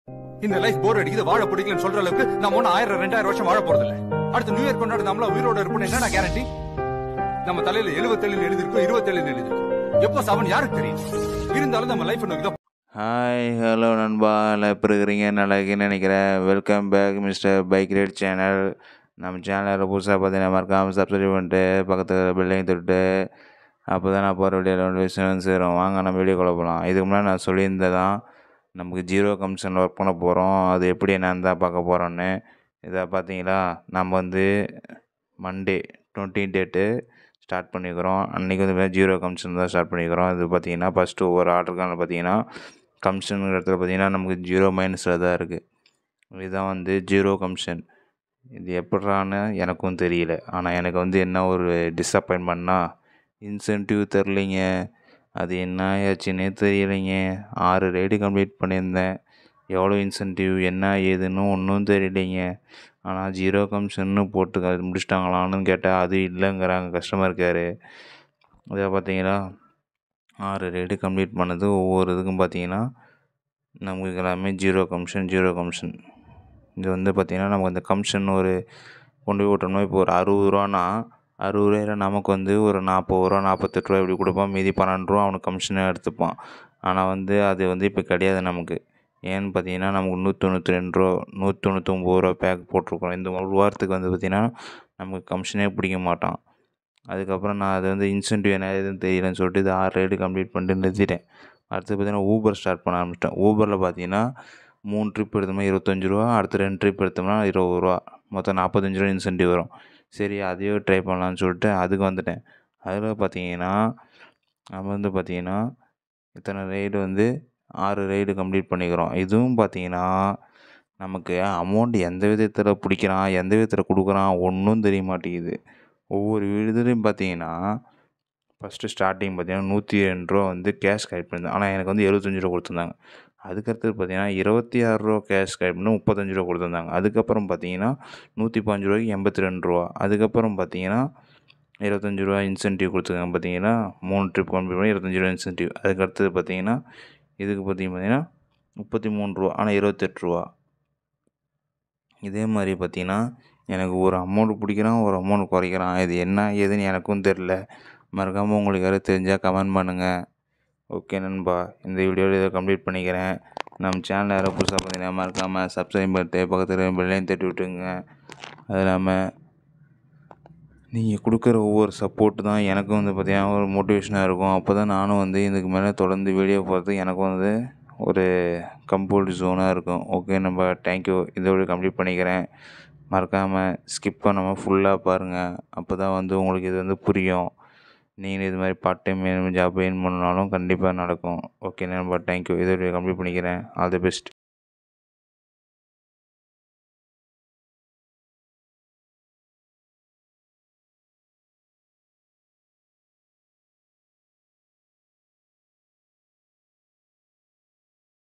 இந்த லைஃப் போர் அடிக்குது வாழ பிடிக்கலன்னு சொல்ற அளவுக்கு நம்ம ஒன்னும் ஆயிரம் ரெண்டாயிரம் வருஷம் வாழ போறது இல்ல அடுத்த நியூ இயர் கொண்டாடு நம்மள உயிரோட இருப்போம் என்ன கேரண்டி நம்ம தலையில எழுபத்தேழு எழுதிருக்கும் இருபத்தேழு எழுதிருக்கும் எப்போ சவன் யாருக்கு தெரியும் இருந்தாலும் நம்ம லைஃப் நோக்கி தான் ஹாய் ஹலோ நண்பா எல்லாம் எப்படி இருக்கிறீங்க நல்லா இருக்கீங்கன்னு நினைக்கிறேன் welcome back mister bike rate channel நம்ம சேனலில் புதுசாக பார்த்தீங்கன்னா மறக்காமல் சப்ஸ்கிரைப் பண்ணிட்டு பக்கத்தில் பில்லையும் தொட்டு அப்போ தான் நான் போகிற வீடியோவில் வந்து விஷயம் சேரும் வாங்க நம்ம வீடியோ போகலாம் இதுக்கு முன்னாடி நான் சொல்லியிருந்ததான் நமக்கு ஜீரோ கமிஷனில் ஒர்க் பண்ண போகிறோம் அது எப்படி என்னன்னு தான் பார்க்க போகிறோன்னு இதை பார்த்தீங்களா நம்ம வந்து மண்டே டுவெண்ட்டி டேட்டு ஸ்டார்ட் பண்ணிக்கிறோம் அன்றைக்கி வந்து ஜீரோ கமிஷன் தான் ஸ்டார்ட் பண்ணிக்கிறோம் இது பார்த்தீங்கன்னா ஃபஸ்ட்டு ஒவ்வொரு ஆர்டருக்கான பார்த்தீங்கன்னா கமிஷனுங்கிற இடத்துல பார்த்தீங்கன்னா நமக்கு ஜீரோ மைனஸில் தான் இருக்குது இதுதான் வந்து ஜீரோ கமிஷன் இது எப்படிறான்னு எனக்கும் தெரியல ஆனால் எனக்கு வந்து என்ன ஒரு டிஸப்பாயின்மெண்ட்னா இன்சென்டிவ் தெரிலிங்க அது என்ன ஆச்சுன்னே தெரியலைங்க ஆறு ரைடு கம்ப்ளீட் பண்ணியிருந்தேன் எவ்வளோ இன்சென்டிவ் என்ன ஏதுன்னு ஒன்றும் தெரியலைங்க ஆனால் ஜீரோ கமிஷன்னு போட்டு அது முடிச்சிட்டாங்களான்னு கேட்டால் அது இல்லைங்கிறாங்க கஸ்டமர் கேரு இதை பார்த்தீங்களா ஆறு ரைடு கம்ப்ளீட் பண்ணது ஒவ்வொரு இதுக்கும் பார்த்தீங்கன்னா நமக்கு எல்லாமே ஜீரோ கமிஷன் ஜீரோ கமிஷன் இது வந்து பார்த்திங்கன்னா நமக்கு அந்த கமிஷன் ஒரு கொண்டு போய் விட்டோம்னா இப்போ ஒரு அறுபது ரூபான்னா அறுபது ரூபாயில் நமக்கு வந்து ஒரு நாற்பது ரூபா நாற்பத்தெட்டு ரூபா இப்படி கொடுப்பான் மீதி பன்னெண்டு ரூபா அவனுக்கு கமிஷனே எடுத்துப்பான் ஆனால் வந்து அது வந்து இப்போ கிடையாது நமக்கு ஏன்னு பார்த்தீங்கன்னா நமக்கு நூற்றி தொண்ணூற்றி ரெண்டு ரூபா நூற்றி தொண்ணூத்தொம்பது ரூபா பேக் போட்டிருக்கோம் இந்த ஒரு வாரத்துக்கு வந்து பார்த்திங்கன்னா நமக்கு கமிஷனே பிடிக்க மாட்டான் அதுக்கப்புறம் நான் அது வந்து இன்சென்டிவ் என்ன ஏதுன்னு தெரியலன்னு சொல்லிட்டு இது ஆறு ரைடு கம்ப்ளீட் பண்ணிட்டு நிறுத்திட்டேன் அடுத்து பார்த்தீங்கன்னா ஊபர் ஸ்டார்ட் பண்ண ஆரம்பிச்சிட்டேன் ஊபரில் பார்த்தீங்கன்னா மூணு ட்ரிப் எடுத்தோம்னா இருபத்தஞ்சி ரூபா அடுத்து ரெண்டு ட்ரிப் எடுத்தோம்னா இருபது ரூபா மொத்தம் நாற்பத்தஞ்சு ரூபா இன்சென்டிவ் வரும் சரி அதையே ட்ரை பண்ணலான்னு சொல்லிட்டு அதுக்கு வந்துட்டேன் அதில் பார்த்தீங்கன்னா நம்ம வந்து பார்த்தீங்கன்னா இத்தனை ரைடு வந்து ஆறு ரைடு கம்ப்ளீட் பண்ணிக்கிறோம் இதுவும் பார்த்தீங்கன்னா நமக்கு அமௌண்ட் எந்த விதத்தில் பிடிக்கிறான் எந்த விதத்தில் கொடுக்குறான் ஒன்றும் தெரிய மாட்டேங்குது ஒவ்வொரு இதுலேயும் பார்த்தீங்கன்னா ஃபஸ்ட்டு ஸ்டார்டிங் பார்த்தீங்கன்னா நூற்றி ரெண்டு ரூபா வந்து கேஷ் கலெக்ட் பண்ணியிருந்தேன் ஆனால் எனக்கு வந்து எழுபத்தஞ்சி ரூபா கொடுத்துருந்தாங்க அதுக்கடுத்தது பார்த்தீங்கன்னா இருபத்தி ஆறு ரூபா கேஷ் கலெக்ட் பண்ணி முப்பத்தஞ்சு ரூபா கொடுத்துருந்தாங்க அதுக்கப்புறம் பார்த்தீங்கன்னா நூற்றி பாஞ்சு ரூபாய்க்கு எண்பத்தி ரெண்டு ரூபா அதுக்கப்புறம் பார்த்தீங்கன்னா இருபத்தஞ்சி ரூபா இன்சென்டிவ் கொடுத்துருக்காங்க பார்த்தீங்கன்னா மூணு ட்ரிப் கம்ப்ளீட் பண்ணி இருபத்தஞ்சி ரூபா இன்சென்டிவ் அதுக்கடுத்தது பார்த்தீங்கன்னா இதுக்கு பார்த்தீங்க பார்த்தீங்கன்னா முப்பத்தி மூணு ரூபா ஆனால் இருபத்தெட்டு ரூபா இதே மாதிரி பார்த்தீங்கன்னா எனக்கு ஒரு அமௌண்ட் பிடிக்கிறான் ஒரு அமௌண்ட் குறைக்கிறான் இது என்ன ஏதுன்னு எனக்கும் தெரில மறக்காமல் உங்களுக்கு யாரும் தெரிஞ்சால் கமெண்ட் பண்ணுங்கள் ஓகே நண்பா இந்த வீடியோவில் இதை கம்ப்ளீட் பண்ணிக்கிறேன் நம்ம சேனல் யாரும் புதுசாக பார்த்தீங்கன்னா மறக்காமல் சப்ஸ்கிரைப் பண்ணிட்டு பக்கத்தில் பெல்லையும் தட்டி விட்டுங்க அது இல்லாமல் நீங்கள் கொடுக்குற ஒவ்வொரு சப்போர்ட்டு தான் எனக்கும் வந்து பார்த்தீங்கன்னா ஒரு மோட்டிவேஷனாக இருக்கும் அப்போ தான் நானும் வந்து இதுக்கு மேலே தொடர்ந்து வீடியோ போகிறதுக்கு எனக்கும் வந்து ஒரு கம்ஃபர்ட் ஜோனாக இருக்கும் ஓகே நம்ம தேங்க்யூ இதோட கம்ப்ளீட் பண்ணிக்கிறேன் மறக்காமல் ஸ்கிப் பண்ணாமல் ஃபுல்லாக பாருங்கள் அப்போ தான் வந்து உங்களுக்கு இது வந்து புரியும் நீங்கள் இது மாதிரி பார்ட் டைம் ஜாப் எயின் பண்ணாலும் கண்டிப்பாக நடக்கும் ஓகே நண்பா தேங்க்யூ இதோட கம்ப்ளீட் பண்ணிக்கிறேன் ஆல் தி பெஸ்ட்